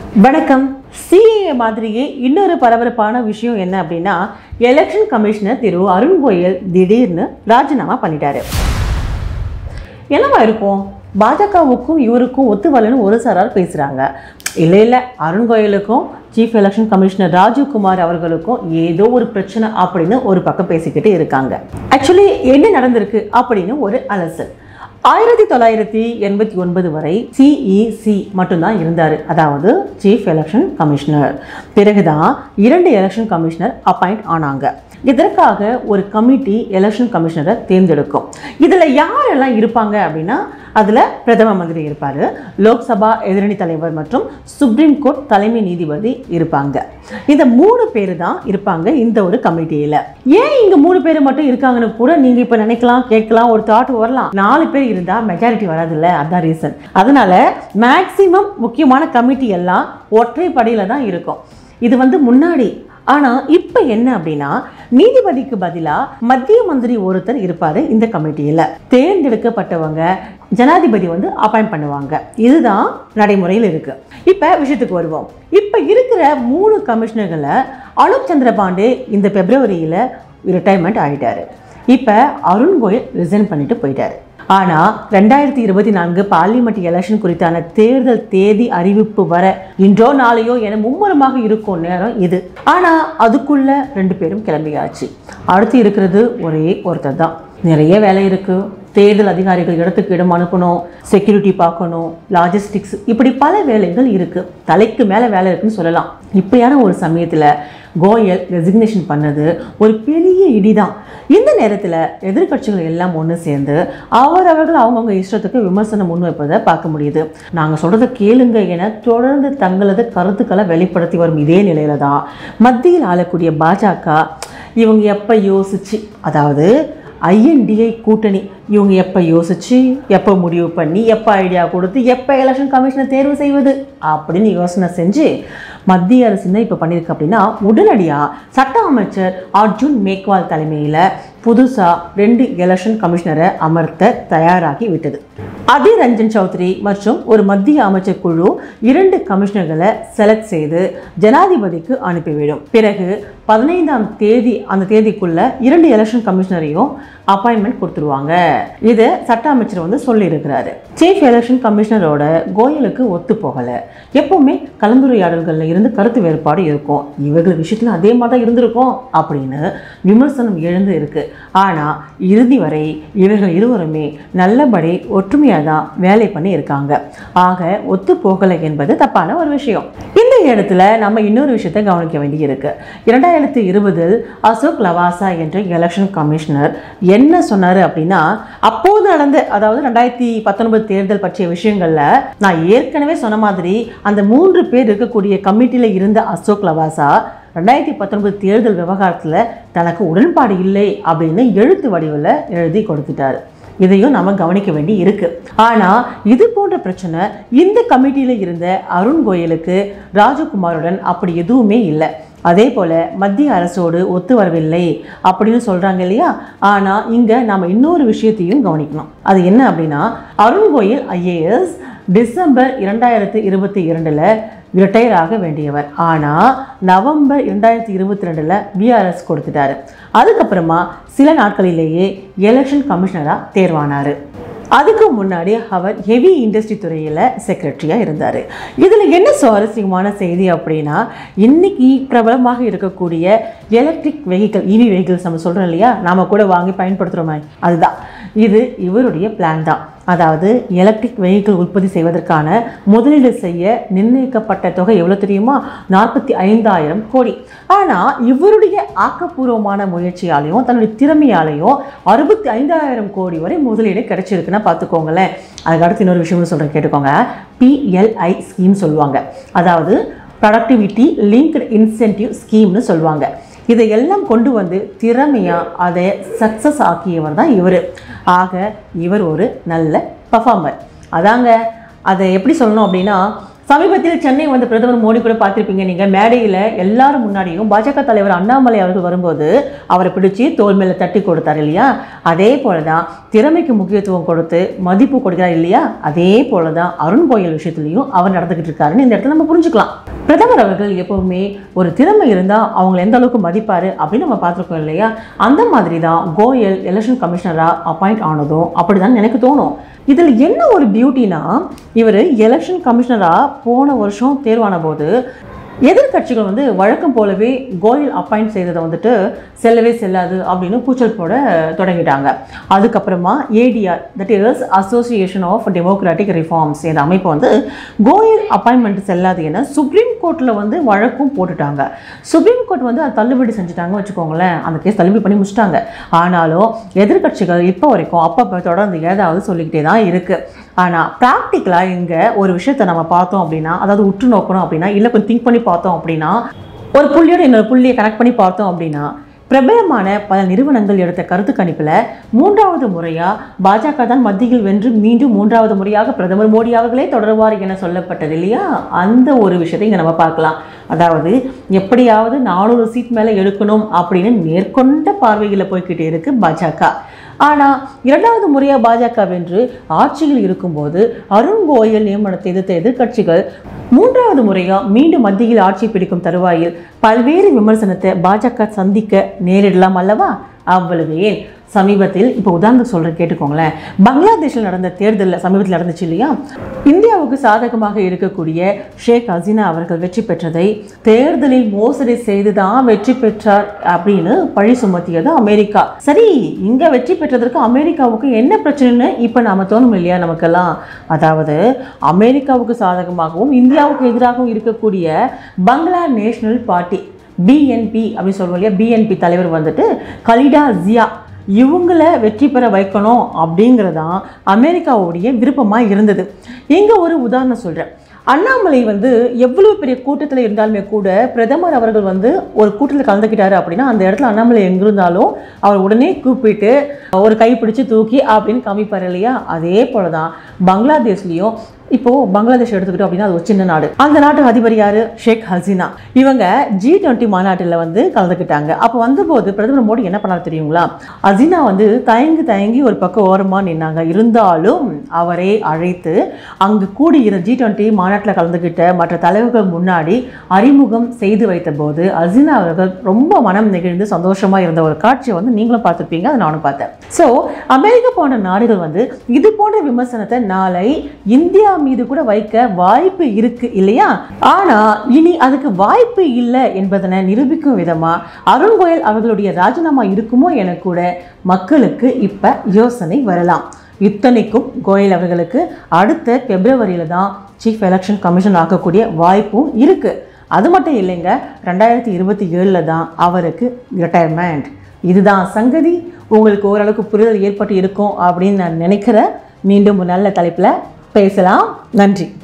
வணக்கம் சிஏஏ மாதிரியே இன்னொரு பரபரப்பான விஷயம் என்ன அப்படின்னா எலெக்ஷன் கமிஷனர் திரு அருண் கோயல் திடீர்னு ராஜினாமா பண்ணிட்டாரு என்னவா இருக்கும் பாஜகவுக்கும் இவருக்கும் ஒத்து வரலன்னு ஒரு சாரார் பேசுகிறாங்க இல்லை இல்லை அருண் கோயலுக்கும் சீஃப் எலெக்ஷன் கமிஷனர் ராஜீவ்குமார் அவர்களுக்கும் ஏதோ ஒரு பிரச்சனை அப்படின்னு ஒரு பக்கம் பேசிக்கிட்டு இருக்காங்க ஆக்சுவலி என்ன நடந்திருக்கு அப்படின்னு ஒரு அலசல் ஆயிரத்தி தொள்ளாயிரத்தி எண்பத்தி ஒன்பது வரை சிஇசி மட்டும்தான் இருந்தார் அதாவது சீஃப் எலெக்ஷன் கமிஷனர் பிறகுதான் இரண்டு எலெக்ஷன் கமிஷனர் அப்பாயிண்ட் ஆனாங்க இதற்காக ஒரு கமிட்டி எலெக்ஷன் கமிஷனரை தேர்ந்தெடுக்கும் இதில் யாரெல்லாம் இருப்பாங்க அப்படின்னா அதில் பிரதம மந்திரி இருப்பார் லோக்சபா எதிரணி தலைவர் மற்றும் சுப்ரீம் கோர்ட் தலைமை நீதிபதி இருப்பாங்க இந்த மூணு பேர் தான் இருப்பாங்க இந்த ஒரு கமிட்டியில் ஏன் இங்கே மூணு பேர் மட்டும் இருக்காங்கன்னு கூட நீங்கள் இப்போ நினைக்கலாம் கேட்கலாம் ஒரு தாட் வரலாம் நாலு பேர் இருந்தால் மெஜாரிட்டி வராதுல்ல அதான் ரீசன் அதனால மேக்சிமம் முக்கியமான கமிட்டி எல்லாம் ஒற்றைப்படையில் தான் இருக்கும் இது வந்து முன்னாடி ஆனால் இப்போ என்ன அப்படின்னா நீதிபதிக்கு பதிலாக மத்திய மந்திரி ஒருத்தர் இருப்பார் இந்த கமிட்டியில் தேர்ந்தெடுக்கப்பட்டவங்க ஜனாதிபதி வந்து அப்பாயிண்ட் பண்ணுவாங்க இதுதான் நடைமுறையில் இருக்கு இப்போ விஷயத்துக்கு வருவோம் இப்போ இருக்கிற மூணு கமிஷனர்களை அனுப் சந்திரபாண்டே இந்த பிப்ரவரியில் ரிட்டையர்மெண்ட் ஆகிட்டாரு இப்போ அருண் கோயல் ரிசைன் பண்ணிட்டு போயிட்டாரு ஆனால் ரெண்டாயிரத்தி இருபத்தி நான்கு பார்லிமெண்ட் எலெக்ஷன் குறித்தான தேர்தல் தேதி அறிவிப்பு வர இன்றோ நாளையோ என மும்முரமாக இருக்கும் நேரம் இது ஆனால் அதுக்குள்ள ரெண்டு பேரும் கிளம்பியாச்சு அடுத்து இருக்கிறது ஒரே ஒருத்தர் தான் நிறைய வேலை இருக்குது தேர்தல் அதிகாரிகள் இடத்துக்கு இடம் அனுப்பணும் செக்யூரிட்டி பார்க்கணும் லாஜிஸ்டிக்ஸ் இப்படி பல வேலைகள் இருக்குது தலைக்கு மேலே வேலை இருக்குன்னு சொல்லலாம் இப்படியான ஒரு சமயத்தில் கோயல் ரெசிக்னேஷன் பண்ணது ஒரு பெரிய இடிதான் இந்த நேரத்தில் எதிர்க்கட்சிகள் எல்லாம் ஒன்று சேர்ந்து அவரவர்கள் அவங்கவுங்க இஷ்டத்துக்கு விமர்சனம் முன்வைப்பதை பார்க்க முடியுது நாங்கள் சொல்கிறத கேளுங்க என தொடர்ந்து தங்களது கருத்துக்களை வெளிப்படுத்தி வரும் இதே நிலையில தான் மத்தியில் ஆளக்கூடிய பாஜக இவங்க எப்போ யோசிச்சு அதாவது ஐஎன்டிஐ கூட்டணி இவங்க எப்போ யோசிச்சு எப்போ முடிவு பண்ணி எப்போ ஐடியா கொடுத்து எப்போ எலெக்ஷன் கமிஷனை தேர்வு செய்வது அப்படின்னு யோசனை செஞ்சு மத்திய அரசு என்ன இப்போ பண்ணியிருக்கு அப்படின்னா உடனடியாக சட்ட அமைச்சர் அர்ஜுன் மேக்வால் தலைமையில் புதுசாக ரெண்டு எலெக்ஷன் கமிஷனரை அமர்த்த தயாராகி விட்டது அதிர் ரஞ்சன் சௌத்ரி மற்றும் ஒரு மத்திய அமைச்சர் குழு இரண்டு கமிஷனர்களை செலக்ட் செய்து ஜனாதிபதிக்கு அனுப்பிவிடும் பிறகு பதினைந்தாம் தேதி அந்த தேதிக்குள்ள இரண்டு எலெக்ஷன் கமிஷனரையும் அப்பாயின்மெண்ட் கொடுத்துருவாங்க இது சட்ட அமைச்சர் வந்து சொல்லியிருக்கிறாரு சீஃப் எலெக்ஷன் கமிஷனரோட கோயலுக்கு ஒத்து போகலை எப்பவுமே கலந்துரையாடல்களில் இருந்து கருத்து வேறுபாடு இருக்கும் இவர்கள் விஷயத்துல அதே மாதிரி தான் இருந்திருக்கும் அப்படின்னு விமர்சனம் எழுந்து இருக்கு ஆனால் இறுதி வரை இவர்கள் இருவருமே நல்லபடி ஒற்றுமையாக தான் வேலை பண்ணி இருக்காங்க ஆக ஒத்து போகலை என்பது தப்பான ஒரு விஷயம் இந்த இடத்துல நம்ம இன்னொரு விஷயத்தை கவனிக்க வேண்டியிருக்கு இரண்டாயிரத்தி இருபதில் அசோக் லவாசா என்ற எலெக்ஷன் கமிஷனர் என்ன சொன்னார் அப்படின்னா அப்போது நடந்த அதாவது ரெண்டாயிரத்தி பத்தொன்பது தேர்தல் பற்றிய விஷயங்கள்ல நான் ஏற்கனவே சொன்ன மாதிரி அந்த மூன்று பேர் இருக்கக்கூடிய கமிட்டியில் இருந்த அசோக் லவாசா ரெண்டாயிரத்தி பத்தொன்பது தேர்தல் விவகாரத்தில் தனக்கு உடன்பாடு இல்லை அப்படின்னு எழுத்து வடிவில் எழுதி கொடுத்துட்டாரு இதையும் நம்ம கவனிக்க வேண்டி இருக்கு ஆனால் இது போன்ற பிரச்சனை இந்த கமிட்டியில் இருந்த அருண் கோயலுக்கு ராஜகுமாருடன் அப்படி எதுவுமே இல்லை அதே போல் மத்திய அரசோடு ஒத்து வரவில்லை அப்படின்னு சொல்கிறாங்க இல்லையா ஆனால் இங்கே நாம் இன்னொரு விஷயத்தையும் கவனிக்கணும் அது என்ன அப்படின்னா அருண் கோயல் ஐஏஎஸ் டிசம்பர் இரண்டாயிரத்து இருபத்தி இரண்டில் ரிட்டையர் ஆக வேண்டியவர் ஆனால் நவம்பர் இரண்டாயிரத்தி இருபத்தி ரெண்டில் விஆர்எஸ் கொடுத்துட்டாரு அதுக்கப்புறமா சில நாட்களிலேயே எலெக்ஷன் கமிஷனராக தேர்வானார் அதுக்கு முன்னாடி அவர் ஹெவி இண்டஸ்ட்ரி துறையில் செக்ரட்டரியாக இருந்தார் இதில் என்ன சுவாரஸ்யமான செய்தி அப்படின்னா இன்னைக்கு பிரபலமாக இருக்கக்கூடிய எலக்ட்ரிக் வெஹிக்கிள் இவி வெஹிக்கிள்ஸ் நம்ம சொல்கிறோம் இல்லையா நாம் கூட வாங்கி பயன்படுத்துகிறோமே அதுதான் இது இவருடைய பிளான் தான் அதாவது எலக்ட்ரிக் வெஹிக்கிள் உற்பத்தி செய்வதற்கான முதலீடு செய்ய நிர்ணயிக்கப்பட்ட தொகை எவ்வளோ தெரியுமா நாற்பத்தி ஐந்தாயிரம் கோடி ஆனால் இவருடைய ஆக்கப்பூர்வமான முயற்சியாலையும் தன்னுடைய திறமையாலையும் அறுபத்தி ஐந்தாயிரம் கோடி வரை முதலீடு கிடைச்சிருக்குன்னா பார்த்துக்கோங்களேன் அதுக்கு அடுத்து இன்னொரு விஷயம்னு சொல்கிறேன் கேட்டுக்கோங்க பிஎல்ஐ ஸ்கீம் சொல்லுவாங்க அதாவது ப்ரொடக்டிவிட்டி லிங்க்டு இன்சென்டிவ் ஸ்கீம்னு சொல்லுவாங்க இதையெல்லாம் கொண்டு வந்து திறமையாக அதை சக்ஸஸ் ஆக்கியவர் தான் இவர் ஆக இவர் ஒரு நல்ல பர்ஃபார்மர் அதாங்க அதை எப்படி சொல்லணும் அப்படின்னா சமீபத்தில் சென்னை வந்து பிரதமர் மோடி கூட பார்த்திருப்பீங்க நீங்க மேடையில எல்லாரும் முன்னாடியும் பாஜக தலைவர் அண்ணாமலை அவர்கள் வரும்போது அவரை பிடிச்சி தோல் மேல தட்டி கொடுத்தார் இல்லையா அதே போலதான் திறமைக்கு முக்கியத்துவம் கொடுத்து மதிப்பு கொடுக்கிறார் இல்லையா அதே போலதான் அருண் கோயல் விஷயத்துலையும் அவர் நடந்துகிட்டு இருக்காருன்னு இந்த இடத்துல நம்ம புரிஞ்சுக்கலாம் பிரதமர் அவர்கள் எப்பவுமே ஒரு திறமை இருந்தால் அவங்களை எந்த அளவுக்கு மதிப்பார் அப்படின்னு நம்ம பார்த்துருக்கோம் இல்லையா அந்த மாதிரி தான் கோயல் எலெக்ஷன் கமிஷனராக அப்பாயிண்ட் ஆனதும் அப்படிதான் எனக்கு தோணும் இதில் என்ன ஒரு பியூட்டினா இவர் எலெக்ஷன் கமிஷனராக போன வருஷம் தேர்வான போது எதிர்க்கட்சிகள் வந்து வழக்கம் போலவே கோயல் அப்பாயிண்ட் செய்ததை வந்துட்டு செல்லவே செல்லாது அப்படின்னு கூச்சல் போட தொடங்கிட்டாங்க அதுக்கப்புறமா ADR that is association of democratic reforms இந்த அமைப்பு வந்து கோயல் அப்பாயின்மெண்ட் செல்லாது என சுப்ரீம் கோர்ட்டில் வந்து வழக்கும் போட்டுட்டாங்க சுப்ரீம் கோர்ட் வந்து அதை தள்ளுபடி செஞ்சுட்டாங்க வச்சுக்கோங்களேன் அந்த கேஸ் தள்ளுபடி பண்ணி முடிச்சிட்டாங்க ஆனாலும் எதிர்க்கட்சிகள் இப்போ வரைக்கும் அப்பப்போ தொடர்ந்து ஏதாவது சொல்லிக்கிட்டே தான் இருக்குது ஆனால் ப்ராக்டிக்கலாக இங்கே ஒரு விஷயத்தை நம்ம பார்த்தோம் அப்படின்னா அதாவது உற்று நோக்கணும் அப்படின்னா இல்லை கொஞ்சம் திங்க் பண்ணி பார்த்தோம் அப்படின்னா ஒரு புள்ளியோட இன்னொரு புள்ளியை கனெக்ட் பண்ணி பார்த்தோம் அப்படின்னா பிரபலமான பல நிறுவனங்கள் எடுத்த கருத்து கணிப்பில் மூன்றாவது முறையாக பாஜக தான் மத்தியில் வென்று மீண்டும் மூன்றாவது முறையாக பிரதமர் மோடி அவர்களே தொடருவார் என சொல்லப்பட்டது இல்லையா அந்த ஒரு விஷயத்தை இங்கே நம்ம பார்க்கலாம் அதாவது எப்படியாவது நானூறு சீட் மேலே எடுக்கணும் அப்படின்னு நேர்கொண்ட பார்வையில் போய்கிட்டே இருக்கு பாஜக ஆனால் இரண்டாவது முறையாக பாஜக வென்று ஆட்சியில் இருக்கும்போது அருண் கோயல் நியமனத்தை எதிர்த்த எதிர்க்கட்சிகள் மூன்றாவது முறையாக மீண்டும் மத்தியில் ஆட்சி பிடிக்கும் தருவாயில் பல்வேறு விமர்சனத்தை பாஜக சந்திக்க நேரிடலாம் அல்லவா அவ்வளவு ஏன் சமீபத்தில் இப்போ உதாரணத்துக்கு சொல்கிறேன் கேட்டுக்கோங்களேன் பங்களாதேஷில் நடந்த தேர்தலில் சமீபத்தில் நடந்துச்சு இல்லையா இந்தியாவுக்கு சாதகமாக இருக்கக்கூடிய ஷேக் ஹசீனா அவர்கள் வெற்றி பெற்றதை தேர்தலில் மோசடி செய்து தான் வெற்றி பெற்றார் அப்படின்னு பழி சுமத்தியது அமெரிக்கா சரி இங்கே வெற்றி பெற்றதற்கு அமெரிக்காவுக்கு என்ன பிரச்சனைன்னு இப்போ நாம தோணும் இல்லையா நமக்கெல்லாம் அதாவது அமெரிக்காவுக்கு சாதகமாகவும் இந்தியாவுக்கு எதிராகவும் இருக்கக்கூடிய பங்களா நேஷனல் பார்ட்டி பிஎன்பி அப்படின்னு சொல்லுவோம் இல்லையா பிஎன்பி தலைவர் வந்துட்டு கலிடா ஜியா இவங்கள வெற்றி பெற வைக்கணும் அப்படிங்கிறதான் அமெரிக்காவுடைய விருப்பமாக இருந்தது இங்கே ஒரு உதாரணம் சொல்கிறேன் அண்ணாமலை வந்து எவ்வளவு பெரிய கூட்டத்தில் இருந்தாலுமே கூட பிரதமர் அவர்கள் வந்து ஒரு கூட்டத்தில் கலந்துக்கிட்டாரு அப்படின்னா அந்த இடத்துல அண்ணாமலை எங்க இருந்தாலும் அவர் உடனே கூப்பிட்டு ஒரு கை பிடிச்சு தூக்கி அப்படின்னு காமிப்பார் இல்லையா அதே போல தான் பங்களாதேஷ்லேயும் இப்போ பங்களாதேஷ் எடுத்துக்கிட்டோம் அப்படின்னா அது ஒரு சின்ன நாடு அந்த நாட்டு அதிபர் யாரு ஷேக் ஹசீனா இவங்க ஜி டுவெண்ட்டி மாநாட்டில் வந்து கலந்துக்கிட்டாங்க அப்போ வந்தபோது பிரதமர் மோடி என்ன பண்ணாரு தெரியுங்களா ஹசீனா வந்து தயங்கி தயங்கி ஒரு பக்கம் ஓரமாக நின்னாங்க இருந்தாலும் அவரை அழைத்து அங்கு கூடியிருந்த ஜி டுவெண்ட்டி மாநாட்டில் கலந்துக்கிட்ட மற்ற தலைவர்கள் முன்னாடி அறிமுகம் செய்து வைத்த போது ஹசீனா அவர்கள் ரொம்ப மனம் நெகிழ்ந்து சந்தோஷமா இருந்த ஒரு காட்சியை வந்து நீங்களும் பார்த்துருப்பீங்க அதை நானும் பார்த்தேன் ஸோ அமெரிக்கா போன்ற நாடுகள் வந்து இது போன்ற விமர்சனத்தை நாளை இந்தியா மீது கூட வைக்க வாய்ப்பு இருக்கு இல்லையா ஆனா இனி அதுக்கு வாய்ப்பு இல்லை என்பதனை நிரூபிக்கும் விதமா அருண் கோயல் அவர்களுடைய ராஜினாமா இருக்குமோ என கூட மக்களுக்கு இப்ப யோசனை வரலாம் இத்தனைக்கும் கோயல் அவர்களுக்கு அடுத்த பிப்ரவரியில தான் சீஃப் எலெக்ஷன் கமிஷன் ஆக்கக்கூடிய வாய்ப்பும் இருக்கு அது மட்டும் இல்லைங்க ரெண்டாயிரத்தி இருபத்தி ஏழில் தான் அவருக்கு ரிட்டையர்மெண்ட் இதுதான் சங்கதி உங்களுக்கு ஓரளவுக்கு புரிதல் ஏற்பட்டு இருக்கும் அப்படின்னு நான் நினைக்கிறேன் மீண்டும் ஒரு நல்ல தலைப்பில் பேசலாம் நன்றி